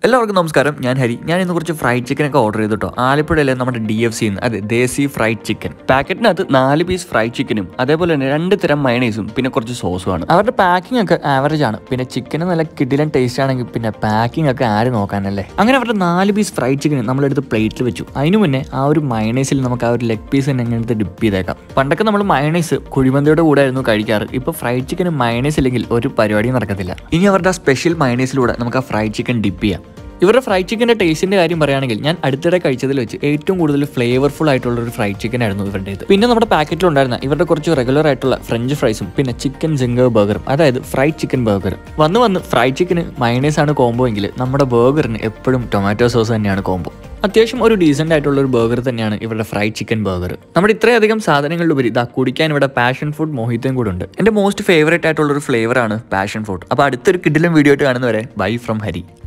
എല്ലാവർക്കും നമസ്കാരം ഞാൻ ഹരി ഞാൻ ഇന്ന് കുറച്ച് ഫ്രൈഡ് ചിക്കൻ ഒക്കെ ഓർഡർ ചെയ്തിട്ടോ ആലപ്പുഴയിലെ നമ്മുടെ ഡി എഫ് സിന്ന് അതെ ദേശി ഫ്രൈഡ് ചിക്കൻ പാക്കറ്റിനകത്ത് നാല് പീസ് ഫ്രൈഡ് ചിക്കനും അതേപോലെ തന്നെ രണ്ട് തരം മയണൈസും പിന്നെ കുറച്ച് സോസുമാണ് അവരുടെ പാക്കിംഗ് ഒക്കെ ആവറേജ് ആണ് പിന്നെ ചിക്കന് നല്ല കിഡിലൻ ടേസ്റ്റ് ആണെങ്കിൽ പിന്നെ പാക്കിംഗ് ഒക്കെ ആര് നോക്കാനല്ലേ അങ്ങനെ അവരുടെ നാല് പീസ് ഫ്രൈഡ് ചിക്കൻ നമ്മളെടുത്ത് പ്ലേറ്റിൽ വെച്ചു അതിനു മുന്നേ ആ ഒരു മയണൈസിൽ നമുക്ക് ആ ഒരു ലെഗ് പീസ് തന്നെ അങ്ങനെ എടുത്ത് ഡിപ്പ് ചെയ്തേക്കാം പണ്ടൊക്കെ നമ്മൾ മയണൈസ് കുഴിമന്തിയുടെ കൂടെ ആയിരുന്നു കഴിക്കാറ് ഇപ്പൊ ഫ്രൈഡ് ചിക്കന് മയണൈസ് ഇല്ലെങ്കിൽ ഒരു പരിപാടിയും നടക്കത്തില്ല ഇനി അവരുടെ ആ സ്പെഷ്യൽ മയണൈസിലൂടെ നമുക്ക് ആ ഫ്രൈഡ് ചിക്കൻ ഡിപ്പ് ചെയ്യാം ഇവരുടെ ഫ്രൈഡ് ചിക്കൻ്റെ ടേസ്റ്റിന്റെ കാര്യം പറയുകയാണെങ്കിൽ ഞാൻ അടുത്തിടെ കഴിച്ചതിൽ വെച്ച് ഏറ്റവും കൂടുതൽ ഫ്ലേവർഫുൾ ആയിട്ടുള്ള ഒരു ഫ്രൈഡ് ചിക്കൻ ആയിരുന്നു ഇവരുടേത് പിന്നെ നമ്മുടെ പാക്കറ്റിൽ ഉണ്ടായിരുന്ന ഇവരുടെ കുറച്ച് റെഗുലർ ആയിട്ടുള്ള ഫ്രഞ്ച് ഫ്രൈസും പിന്നെ ചിക്കൻ സിംഗർ ബർഗറും അതായത് ഫ്രൈഡ് ചിക്കൻ ബർഗർ വന്ന് വന്ന് ഫ്രൈഡ് ചിക്കന് മൈനേസ് ആണ് കോംബോ എങ്കിൽ നമ്മുടെ ബർഗറിന് എപ്പോഴും ടൊമാറ്റോ സോസ് തന്നെയാണ് കോംബോ അത്യാവശ്യം ഒരു ഡീസെന്റ് ആയിട്ടുള്ള ഒരു ബർഗർ തന്നെയാണ് ഇവരുടെ ഫ്രൈഡ് ചിക്കൻ ബർഗർ നമ്മുടെ ഇത്രയധികം സാധനങ്ങളിലുപരി ഇതാ കുടിക്കാൻ ഇവിടെ പാഷൻ ഫുഡ് മോഹിതയും കൂടെ ഉണ്ട് എന്റെ മോസ്റ്റ് ഫേവറേറ്റ് ആയിട്ടുള്ള ഒരു ഫ്ലേവർ ആണ് പാഷൻ ഫുഡ് അപ്പോൾ അടുത്തൊരു കിഡിലും വീഡിയോ ആയിട്ട് കാണുന്നവരെ ബൈ ഫ്രം ഹരി